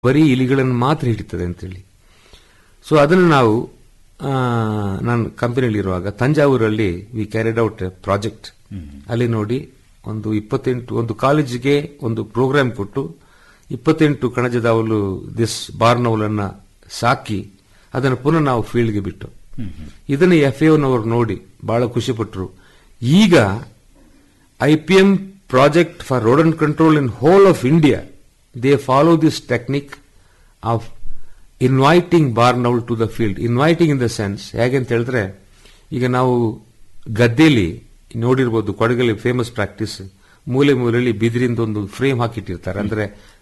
ಬರೀ ಇಲಿಗಳನ್ನು ಮಾತ್ರ ಹಿಡಿತದೆ ಅಂತೇಳಿ ಸೊ ಅದನ್ನು ನಾವು ಆ, ನಾನು ಕಂಪನಿಯಲ್ಲಿರುವಾಗ ತಂಜಾವೂರಲ್ಲಿ we carried out a project ಅಲ್ಲಿ ನೋಡಿ ಒಂದು ಇಪ್ಪತ್ತೆಂಟು ಒಂದು ಕಾಲೇಜಿಗೆ ಒಂದು ಪ್ರೋಗ್ರಾಮ್ ಕೊಟ್ಟು ಇಪ್ಪತ್ತೆಂಟು ಕಣಜದಾವಲು ದಿಸ್ ಬಾರ್ನವಲನ್ನ ಸಾಕಿ ಅದನ್ನು ಪುನಃ ನಾವು ಫೀಲ್ಡ್ಗೆ ಬಿಟ್ಟು ಇದನ್ನು ಎಫ್ ಎನವರು ನೋಡಿ ಬಹಳ ಖುಷಿ ಪಟ್ಟರು ಈಗ IPM project for rodent control in whole of India, they follow this technique of inviting barn owl to the field. Inviting in the sense, ಹೇಗೆ ಅಂತ ಹೇಳಿದ್ರೆ ಈಗ ನಾವು ಗದ್ದೆಲಿ ನೋಡಿರ್ಬೋದು ಕೊಡಗಲ್ಲಿ ಫೇಮಸ್ ಪ್ರಾಕ್ಟೀಸ್ ಮೂಲೆ ಮೂಲೆಯಲ್ಲಿ ಬಿದಿರಿಂದ ಒಂದು ಫ್ರೇಮ್ ಹಾಕಿಟ್ಟಿರ್ತಾರೆ ಅಂದ್ರೆ